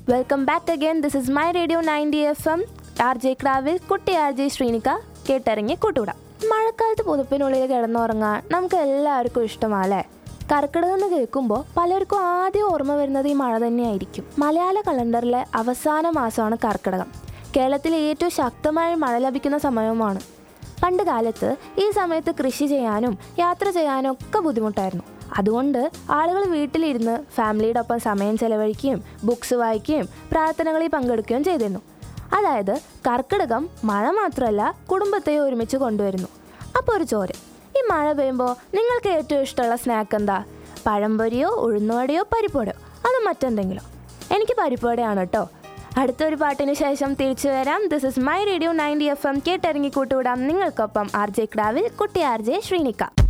welcome back again this is my radio ninety F M R J ക്രാവിൽ കുട്ടി R J Sreenika കേട്ടിറങ്ങി കൂട്ടുവിടാം മഴക്കാലത്ത് പുതുപ്പിനുള്ളിൽ കിടന്നുറങ്ങാൻ നമുക്ക് എല്ലാവർക്കും ഇഷ്ടമാല്ലേ കർക്കിടകം എന്ന് കേൾക്കുമ്പോൾ പലർക്കും ആദ്യം ഓർമ്മ വരുന്നത് ഈ മഴ തന്നെയായിരിക്കും മലയാള കലണ്ടറിലെ അവസാന മാസമാണ് കർക്കിടകം കേരളത്തിലെ ഏറ്റവും ശക്തമായ മഴ ലഭിക്കുന്ന സമയവുമാണ് പണ്ട് കാലത്ത് ഈ സമയത്ത് കൃഷി ചെയ്യാനും യാത്ര ചെയ്യാനും ഒക്കെ ബുദ്ധിമുട്ടായിരുന്നു അതുകൊണ്ട് ആളുകൾ വീട്ടിലിരുന്ന് ഫാമിലിയുടെ ഒപ്പം സമയം ചെലവഴിക്കുകയും ബുക്സ് വായിക്കുകയും പ്രാർത്ഥനകളിൽ പങ്കെടുക്കുകയും ചെയ്തിരുന്നു അതായത് കർക്കിടകം മഴ മാത്രമല്ല കുടുംബത്തെ ഒരുമിച്ച് കൊണ്ടുവരുന്നു അപ്പോൾ ഒരു ചോദ്യം ഈ മഴ പെയ്യുമ്പോൾ നിങ്ങൾക്ക് ഏറ്റവും ഇഷ്ടമുള്ള സ്നാക്ക് എന്താ പഴംപൊരിയോ ഉഴുന്നുവടയോ പരിപ്പോടയോ അത് മറ്റെന്തെങ്കിലും എനിക്ക് പരിപ്പോടയാണ് കേട്ടോ അടുത്തൊരു പാട്ടിന് ശേഷം തിരിച്ചു വരാം this is my radio ninety F M കേട്ടിറങ്ങി കൂട്ടുവിടാം നിങ്ങൾക്കൊപ്പം ആർ ജെ ക്രാവിൽ കുട്ടി ആർ ജെ ശ്രീനിക്ക